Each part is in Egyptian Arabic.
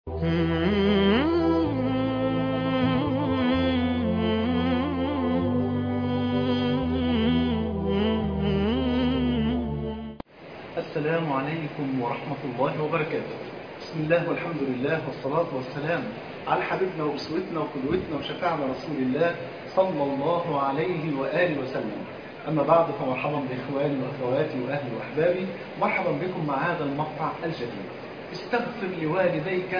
السلام عليكم ورحمة الله وبركاته بسم الله والحمد لله والصلاة والسلام على حبيبنا وأسوتنا وقدوتنا وشفاعنا رسول الله صلى الله عليه وآله وسلم أما بعد فمرحبا بإخواني وأخواتي وأهلي وأحبابي مرحبا بكم مع هذا المقطع الجديد استغفر لوالديك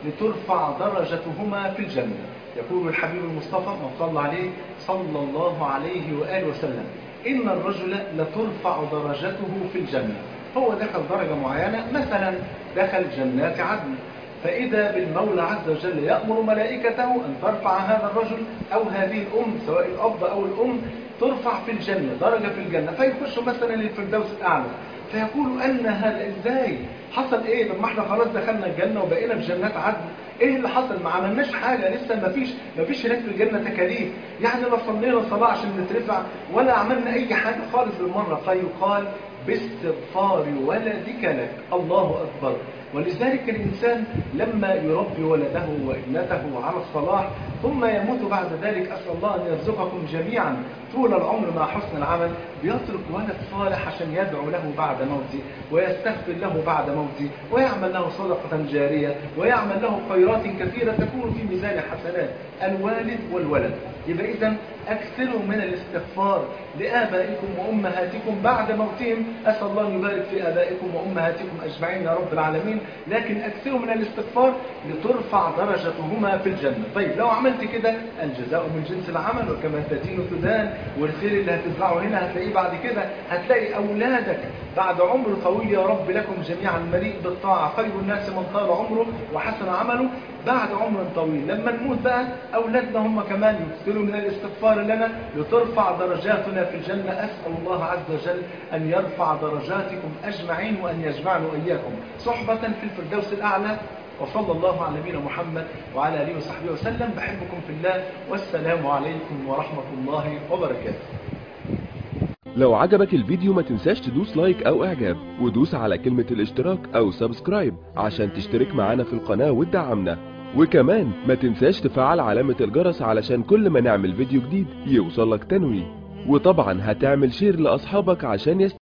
لترفع درجتهما في الجنة يقول الحبيب المصطفى من صلى عليه صلى الله عليه وآله وسلم إن الرجل لترفع درجته في الجنة هو دخل درجة معينة مثلا دخل جنات عدن فإذا بالمولى عز وجل يأمر ملائكته أن ترفع هذا الرجل أو هذه الأم سواء الأب أو الأم ترفع في الجنة درجة في الجنة فيخشوا مثلا للفردوس الأعلى فيقولوا أن هذا إزاي حصل إيه لما احنا خلاص دخلنا الجنة وبقينا في جنات عدن ايه اللي حصل ما عملناش حاجة لسه ما فيش ما فيش هناك في الجنة تكاليف يعني لا صلينا صلاة عشان نترفع ولا عملنا اي حاجة خالص بالمرة فيقال باستغفار ولدك لك الله أكبر ولذلك الإنسان لما يربي ولده وابنته على الصلاح ثم يموت بعد ذلك أسأل الله أن يرزقكم جميعا طول العمر مع حسن العمل بيترك ولد صالح عشان يدعو له بعد موته ويستغفر له بعد موته ويعمل له صدقة جارية ويعمل له خيرات كثيرة تكون في ميزان حسنات الوالد والولد يبقى إذا أكثروا من الاستغفار لآبائكم وأمهاتكم بعد موتهم أسأل الله أن يبارك في آبائكم وأمهاتكم أجمعين يا رب العالمين لكن أكثروا من الاستغفار لترفع درجتهما في الجنة طيب لو عملت كده الجزاء من جنس العمل وكما تدين تدان والخير اللي هتزرعه هنا هتلاقيه بعد كده هتلاقي أولادك بعد عمر طويل يا رب لكم جميعا مليء بالطاعة خير الناس من طال عمره وحسن عمله بعد عمر طويل لما نموت بقى أولادنا هم كمان يكثروا من الاستغفار لنا لترفع درجاتنا في الجنة أسأل الله عز وجل أن يرفع درجاتكم أجمعين وأن يجمعنا وإياكم صحبة في الفردوس الأعلى وصلى الله على نبينا محمد وعلى آله وصحبه وسلم بحبكم في الله والسلام عليكم ورحمة الله وبركاته لو عجبك الفيديو ما تنساش تدوس لايك او اعجاب ودوس على كلمة الاشتراك او سبسكرايب عشان تشترك معانا في القناة وتدعمنا وكمان ما تنساش تفعل علامة الجرس علشان كل ما نعمل فيديو جديد يوصلك تنويه وطبعا هتعمل شير لأصحابك عشان يست...